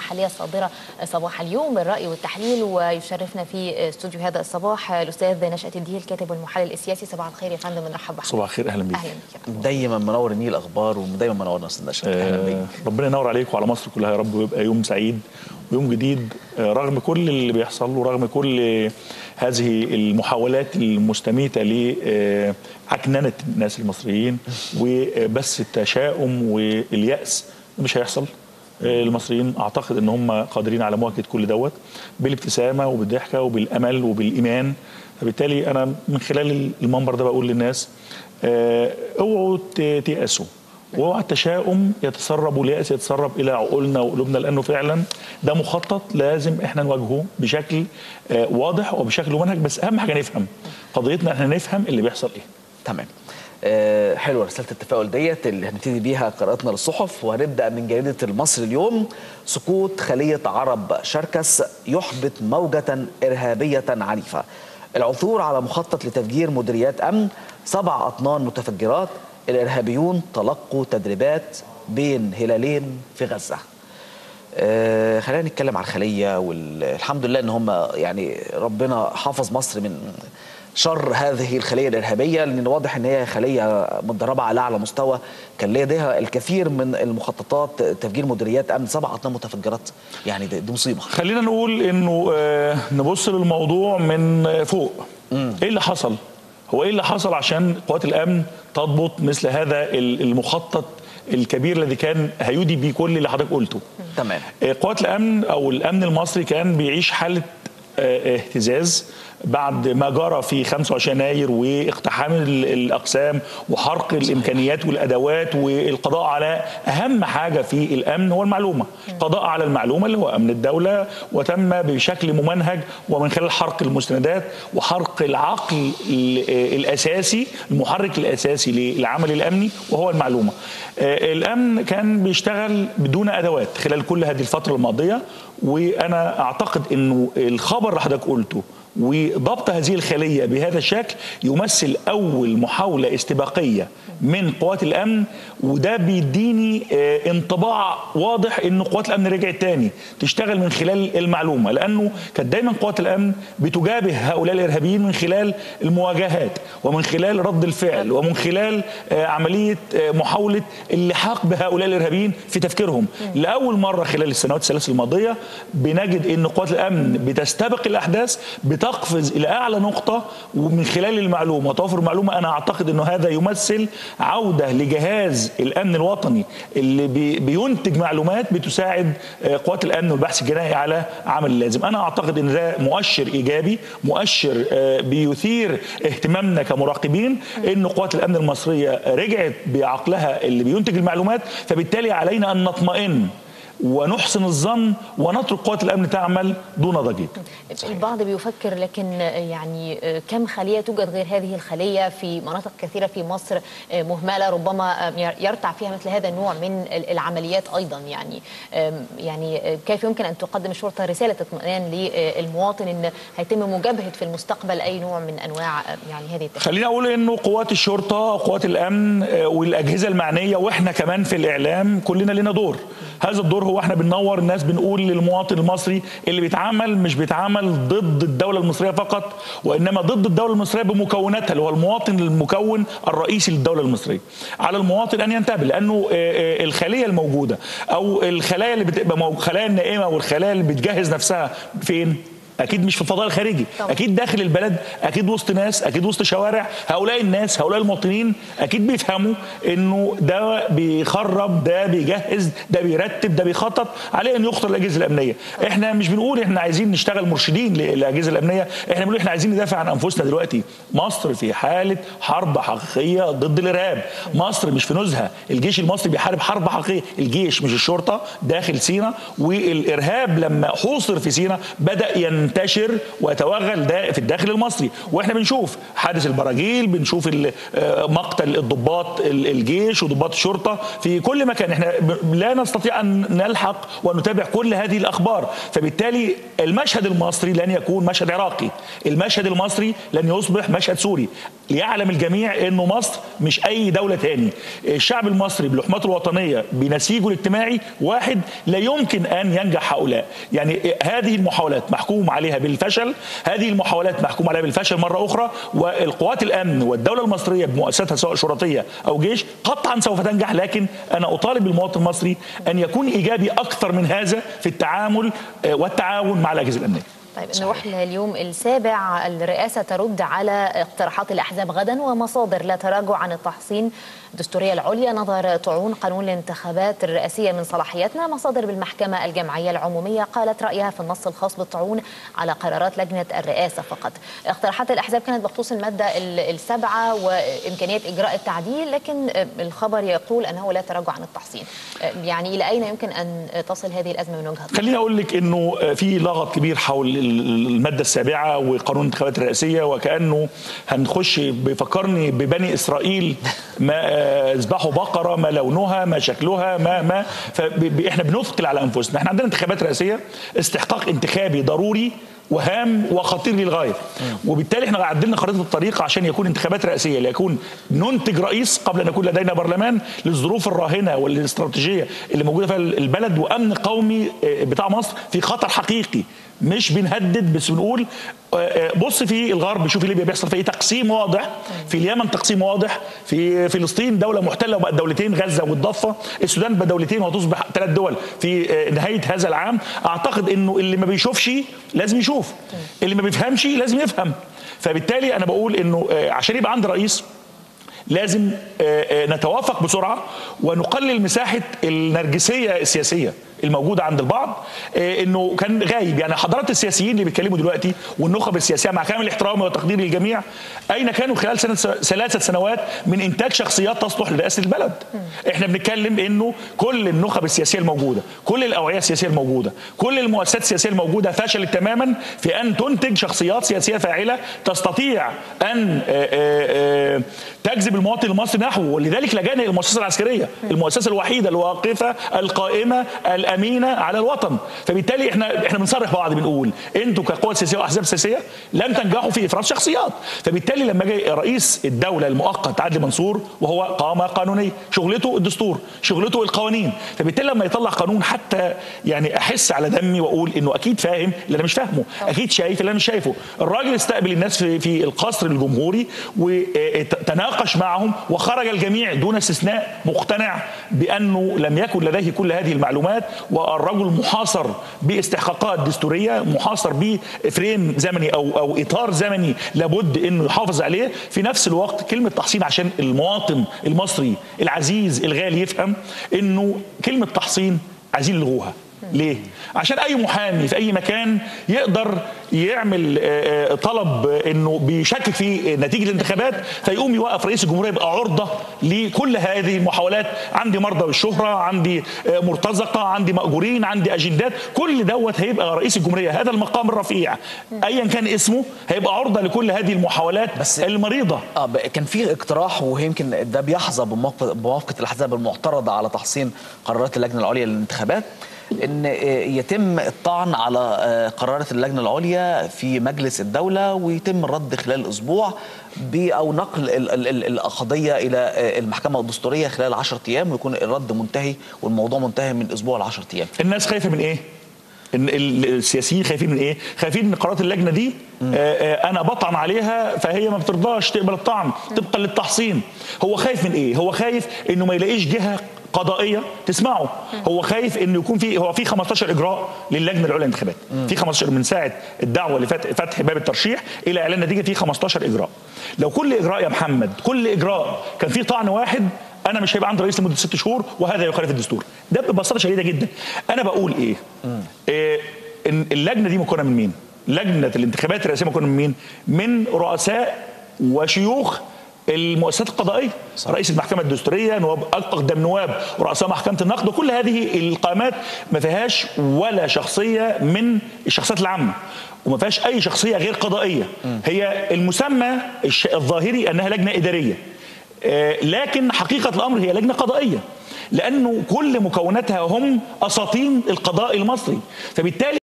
المحليه الصادره صباح اليوم الراي والتحليل ويشرفنا في استوديو هذا الصباح الاستاذ نشأة الدين الكاتب والمحلل السياسي صباح الخير يا فندم بنرحب بحضرتك صباح الخير اهلا بيك اهلا بك دايما منور النيل اخبار ودايما منورنا استاذ نشأت اهلا بيك آه ربنا ينور عليك وعلى مصر كلها يا رب ويبقى يوم سعيد ويوم جديد آه رغم كل اللي بيحصل ورغم كل هذه المحاولات المستميته لعكننه الناس المصريين وبس التشاؤم والياس مش هيحصل المصريين اعتقد ان هم قادرين على مواجهه كل دوت بالابتسامه وبالضحكه وبالامل وبالايمان فبالتالي انا من خلال المنبر ده بقول للناس آه، اوعوا ت- تيأسوا واوعى التشاؤم يتسرب واليأس يتسرب الى عقولنا وقلوبنا لانه فعلا ده مخطط لازم احنا نواجهه بشكل آه، واضح وبشكل منهج بس اهم حاجه نفهم قضيتنا احنا نفهم اللي بيحصل ايه تمام آه حلوه رساله التفاؤل ديت اللي هنبتدي بيها قراءتنا للصحف وهنبدا من جريده المصري اليوم سقوط خليه عرب شركس يحبط موجه ارهابيه عنيفه العثور على مخطط لتفجير مديريات امن سبع اطنان متفجرات الارهابيون تلقوا تدريبات بين هلالين في غزه آه، خلينا نتكلم عن الخليه والحمد لله ان هم يعني ربنا حافظ مصر من شر هذه الخليه الارهابيه لان واضح ان هي خليه متدربه على اعلى مستوى كان لديها الكثير من المخططات تفجير مديريات امن سبع اطنان متفجرات يعني دي, دي مصيبه خلينا نقول انه آه، نبص للموضوع من آه، فوق ايه اللي حصل هو ايه اللي حصل عشان قوات الامن تضبط مثل هذا ال- المخطط الكبير الذي كان هيودي بيه كل اللي حضرتك قلته تمام آه، قوات الامن او الامن المصري كان بيعيش حاله آه، اهتزاز بعد ما جرى في 25 يناير واقتحام ال- الاقسام وحرق الامكانيات والادوات والقضاء على اهم حاجه في الامن هو المعلومه قضاء على المعلومه اللي هو امن الدوله وتم بشكل ممنهج ومن خلال حرق المستندات وحرق العقل ال- آه، الاساسي المحرك الاساسي للعمل الامني وهو المعلومه آه، الامن كان بيشتغل بدون ادوات خلال كل هذه الفتره الماضيه وانا اعتقد انه الخبر اللي حضرتك قلته وضبط هذه الخليه بهذا الشكل يمثل اول محاوله استباقيه من قوات الامن وده بيديني آه، انطباع واضح ان قوات الامن رجعت تاني تشتغل من خلال المعلومه لانه كانت دايما قوات الامن بتجابه هؤلاء الارهابيين من خلال المواجهات ومن خلال رد الفعل ومن خلال آه، عمليه آه، محاوله اللحاق بهؤلاء الارهابيين في تفكيرهم لاول مره خلال السنوات الثلاث الماضيه بنجد ان قوات الامن بتستبق الاحداث بتقفز الى اعلى نقطه ومن خلال المعلومه وتوفر المعلومه انا اعتقد انه هذا يمثل عوده لجهاز الامن الوطني اللي بي- بينتج معلومات بتساعد آه، قوات الامن والبحث الجنائي على عمل اللازم انا اعتقد ان ده مؤشر ايجابي مؤشر آه، بيثير اهتمامنا كمراقبين ان قوات الامن المصريه رجعت بعقلها اللي بينتج المعلومات فبالتالي علينا ان نطمئن ونحسن الظن ونترك قوات الامن تعمل دون ضجيج البعض بيفكر لكن يعني كم خلية توجد غير هذه الخلية في مناطق كثيرة في مصر مهملة ربما يرتع فيها مثل هذا النوع من العمليات أيضا يعني يعني كيف يمكن أن تقدم الشرطة رسالة اطمئنان للمواطن أن هيتم مجابهة في المستقبل أي نوع من أنواع يعني هذه التهديدات خليني اقول انه قوات الشرطه وقوات الامن آه، والاجهزه المعنيه واحنا كمان في الاعلام كلنا لنا دور هذا الدور هو احنا بننور الناس بنقول للمواطن المصري اللي بيتعامل مش بيتعامل ضد الدوله المصريه فقط وانما ضد الدوله المصريه بمكوناتها اللي هو المواطن المكون الرئيسي للدوله المصريه على المواطن ان ينتبه لانه آه، آه، الخليه الموجوده او الخلايا اللي بتبقى مو- خلايا النائمه والخلايا اللي بتجهز نفسها فين اكيد مش في الفضاء الخارجي طبعا. اكيد داخل البلد اكيد وسط ناس اكيد وسط شوارع هؤلاء الناس هؤلاء المواطنين اكيد بيفهموا انه ده بيخرب ده بيجهز ده بيرتب ده بيخطط عليه ان يخطر الاجهزه الامنيه احنا مش بنقول احنا عايزين نشتغل مرشدين للاجهزه الامنيه احنا بنقول احنا عايزين ندافع عن انفسنا دلوقتي مصر في حاله حرب حقيقيه ضد الارهاب مصر مش في نزهه الجيش المصري بيحارب حرب حقيقيه الجيش مش الشرطه داخل سينا والارهاب لما حوصر في سينا بدا ين ينتشر ويتوغل ده في الداخل المصري واحنا بنشوف حادث البراجيل بنشوف ال- آه، مقتل الضباط ال- الجيش وضباط الشرطه في كل مكان احنا ب- لا نستطيع ان نلحق ونتابع كل هذه الاخبار فبالتالي المشهد المصري لن يكون مشهد عراقي المشهد المصري لن يصبح مشهد سوري ليعلم الجميع انه مصر مش اي دوله تاني الشعب المصري بلحمته الوطنيه بنسيجه الاجتماعي واحد لا يمكن ان ينجح هؤلاء يعني هذه المحاولات محكوم عليها بالفشل هذه المحاولات محكوم عليها بالفشل مره اخرى والقوات الامن والدوله المصريه بمؤسساتها سواء شرطيه او جيش قطعا سوف تنجح لكن انا اطالب المواطن المصري ان يكون ايجابي اكثر من هذا في التعامل آه، والتعاون مع الاجهزه الامنيه طيب نروح لليوم السابع الرئاسة ترد على اقتراحات الأحزاب غدا ومصادر لا تراجع عن التحصين الدستورية العليا نظر طعون قانون الانتخابات الرئاسية من صلاحياتنا مصادر بالمحكمة الجمعية العمومية قالت رأيها في النص الخاص بالطعون على قرارات لجنة الرئاسة فقط اقتراحات الأحزاب كانت بخصوص المادة ال- السابعة وإمكانية إجراء التعديل لكن الخبر يقول أنه لا تراجع عن التحصين يعني إلى أين يمكن أن تصل هذه الأزمة من وجهة نظرك؟ خليني اقول لك انه في لغط كبير حول الماده السابعه وقانون الانتخابات الرئاسيه وكانه هنخش بيفكرني ببني اسرائيل ما آه، اذبحوا بقره ما لونها ما شكلها ما ما فاحنا بنثقل على انفسنا احنا عندنا انتخابات رئاسيه استحقاق انتخابي ضروري وهام وخطير للغايه وبالتالي احنا عدلنا خريطه الطريق عشان يكون انتخابات رئاسيه ليكون ننتج رئيس قبل ان يكون لدينا برلمان للظروف الراهنه والاستراتيجيه اللي موجوده في البلد وامن قومي آه، بتاع مصر في خطر حقيقي مش بنهدد بس بنقول آه، آه، بص في الغرب شوف ليبيا بيحصل في ايه تقسيم واضح في اليمن تقسيم واضح في فلسطين دوله محتله وبقت دولتين غزه والضفه السودان بقى دولتين وهتصبح ثلاث دول في آه، نهايه هذا العام اعتقد انه اللي ما بيشوفش لازم يشوف اللي ما بيفهمش لازم يفهم فبالتالي انا بقول انه آه، عشان يبقى عندي رئيس لازم آه، آه، نتوافق بسرعه ونقلل مساحه النرجسيه السياسيه الموجوده عند البعض آه، انه كان غايب يعني حضرات السياسيين اللي بيتكلموا دلوقتي والنخب السياسيه مع كامل احترامي وتقديري للجميع اين كانوا خلال سنه ثلاثه سنوات من انتاج شخصيات تصلح لرئاسه البلد احنا بنتكلم انه كل النخب السياسيه الموجوده كل الاوعيه السياسيه الموجوده كل المؤسسات السياسيه الموجوده فشلت تماما في ان تنتج شخصيات سياسيه فاعله تستطيع ان آه، آه، آه، تجذب المواطن المصري نحوه ولذلك لجأنا الى المؤسسه العسكريه المؤسسه الوحيده الواقفه القائمه الامينه على الوطن فبالتالي احنا احنا بنصرح بعض بنقول انتوا كقوى سياسيه واحزاب سياسيه لم تنجحوا في افراز شخصيات فبالتالي لما جاي رئيس الدوله المؤقت عدلي منصور وهو قامه قانونيه شغلته الدستور شغلته القوانين فبالتالي لما يطلع قانون حتى يعني احس على دمي واقول انه اكيد فاهم اللي انا مش فاهمه اكيد شايف اللي انا مش شايفه الراجل استقبل الناس في في القصر الجمهوري وتناقش معهم وخرج الجميع دون استثناء مقتنع بانه لم يكن لديه كل هذه المعلومات والرجل محاصر باستحقاقات دستوريه محاصر بفريم زمني او او اطار زمني لابد انه يحافظ عليه في نفس الوقت كلمه تحصين عشان المواطن المصري العزيز الغالي يفهم انه كلمه تحصين عايزين يلغوها ليه؟ عشان اي محامي في اي مكان يقدر يعمل آه، آه، طلب آه، انه بيشكك في نتيجه الانتخابات فيقوم يوقف رئيس الجمهوريه يبقى عرضه لكل هذه المحاولات عندي مرضى بالشهره عندي آه، مرتزقه عندي ماجورين عندي اجندات كل دوت هيبقى رئيس الجمهوريه هذا المقام الرفيع ايا كان اسمه هيبقى عرضه لكل هذه المحاولات بس- المريضه اه ب- كان في اقتراح ويمكن ده بيحظى بموافقه بموافقة الاحزاب المعترضه على تحصين قرارات اللجنه العليا للانتخابات ان آه، يتم الطعن على آه، قرارات اللجنه العليا في مجلس الدوله ويتم الرد خلال اسبوع ب- او نقل ال- ال- ال- القضيه الى آه، المحكمه الدستوريه خلال 10 ايام ويكون الرد منتهي والموضوع منتهي من اسبوع ل 10 ايام الناس خايفه من ايه؟ إن ال- السياسيين خايفين من ايه؟ خايفين ان قرارات اللجنه دي آه، آه، انا بطعن عليها فهي ما بترضاش تقبل الطعن طبقا للتحصين هو خايف من ايه؟ هو خايف انه ما يلاقيش جهه قضائيه تسمعه هو خايف انه يكون في هو في 15 اجراء للجنه العليا للانتخابات في 15 من ساعه الدعوه لفتح فتح باب الترشيح الى اعلان نتيجه في 15 اجراء لو كل اجراء يا محمد كل اجراء كان فيه طعن واحد انا مش هيبقى عندي رئيس لمده ست شهور وهذا يخالف الدستور ده ببساطه شديده جدا انا بقول ايه, إيه إن اللجنه دي مكونه من مين لجنه الانتخابات الرئاسيه مكونه من مين من رؤساء وشيوخ المؤسسات القضائيه صح. رئيس المحكمه الدستوريه نواب اقدم نواب ورؤساء محكمه النقد وكل هذه القامات ما فيهاش ولا شخصيه من الشخصيات العامه وما فيهاش اي شخصيه غير قضائيه م. هي المسمى الظاهري انها لجنه اداريه لكن حقيقه الامر هي لجنه قضائيه لانه كل مكوناتها هم اساطين القضاء المصري فبالتالي